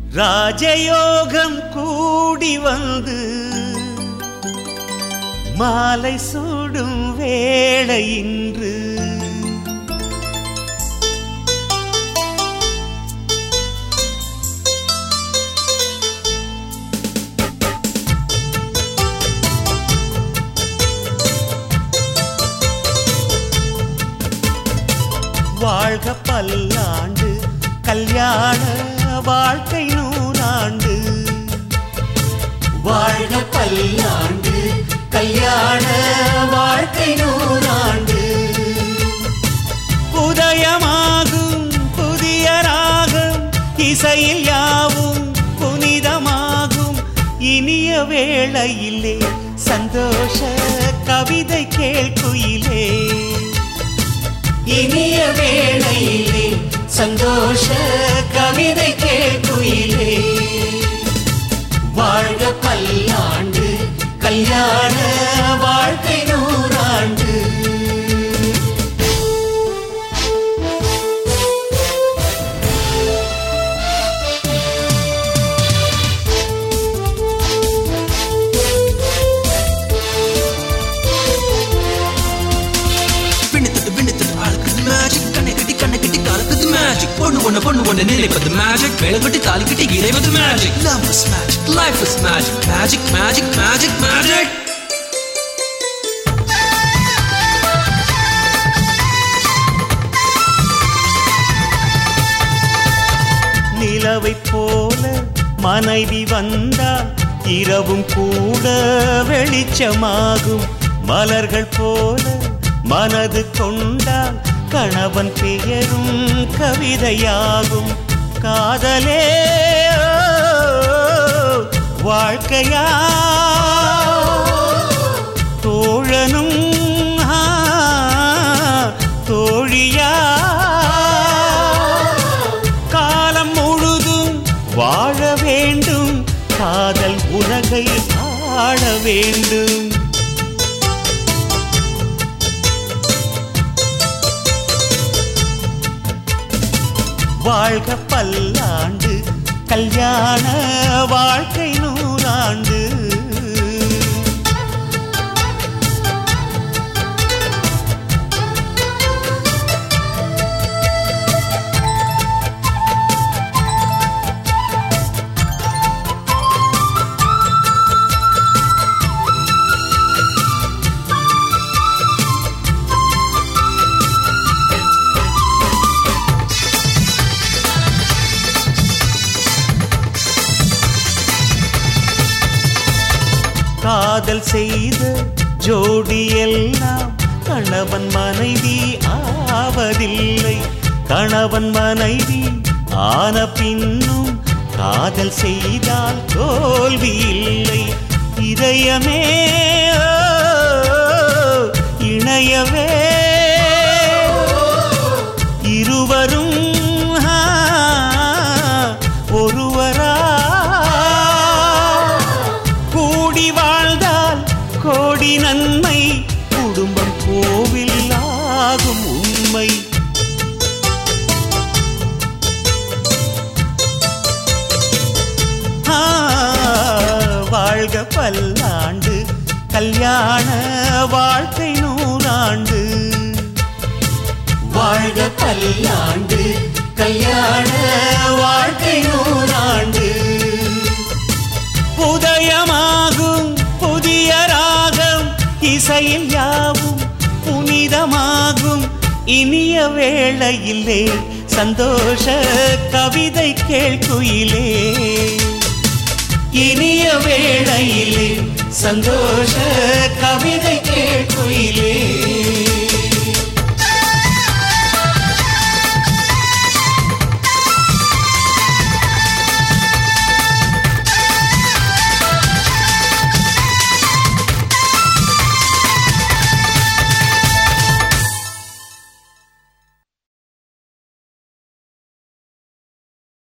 ராஜயோகம் கூடி வந்து மாலை சூடும் வேளை இன்று வாழ்க பல்லாண்டு கல்யாண வாழ்க்கை நூறாண்டு வாழ்க பல்லாண்டு கல்யாண வாழ்க்கை நூறாண்டு உதயமாகும் புதிய ராகம் இசையில் யாவும் புனிதமாகும் இனிய வேளையிலே சந்தோஷ கவிதை கேட்குயிலே இனிய வேளையிலே சந்தோஷ கவிதை கேட்குயிலே வாழ்க பல்லாண்டு கல்யாண வாழ்க்கை நூறாண்டு விண்ணுத்தட்டு விண்ணுத்தட்டு அழகுது மேஜிக் கண்ணை கட்டி கண்ணை கட்டி கலக்குது மேஜிக் பொண்ணு ஒண்ணு பொண்ணு ஒண்ணு நினைப்பது மேஜிக் வேலை கட்டி தாலி கட்டி இணைவது magic love is magic life is magic magic magic magic magic நிலவை போல மனைவி வந்தால் இரவும் கூட வெளிச்சமாகும் மலர்கள் போல மனது கொண்டால் கணவன் பெயரும் கவிதையாகும் காதலே ஓ, வாழ்க்கையா தோழனும் ஆ, தோழியா காலம் முழுதும் வாழ வேண்டும் காதல் உலகை ஆள வேண்டும் வாழ்க பல்லாண்டு கல்யாண வாழ்க்கை நூறாண்டு காதல் செய்த ஜோடி எல்லாம் கணவன் மனைவி ஆவதில்லை கணவன் மனைவி ஆன பின்னும் காதல் செய்தால் தோல்வி இல்லை இதயமே ஓ, இணையவே இருவரும் ஆ, ஒருவரா கூடி வாழ்ந்தால் கோடி நன்மை குடும்பம் கோவில் ஆகும் உண்மை ஆ, வாழ்க பல்லாண்டு கல்யாண வாழ்க்கை நூறாண்டு வாழ்க பல்லாண்டு கல்யாண வாழ்க்கை நூறாண்டு உதயமாகும் புதிய ராகம் இசையில் யாவும் புனிதமாகும் இனிய வேளையிலே சந்தோஷ கவிதை கேள்குயிலே இனிய வேளையிலே சந்தோஷ கவிதை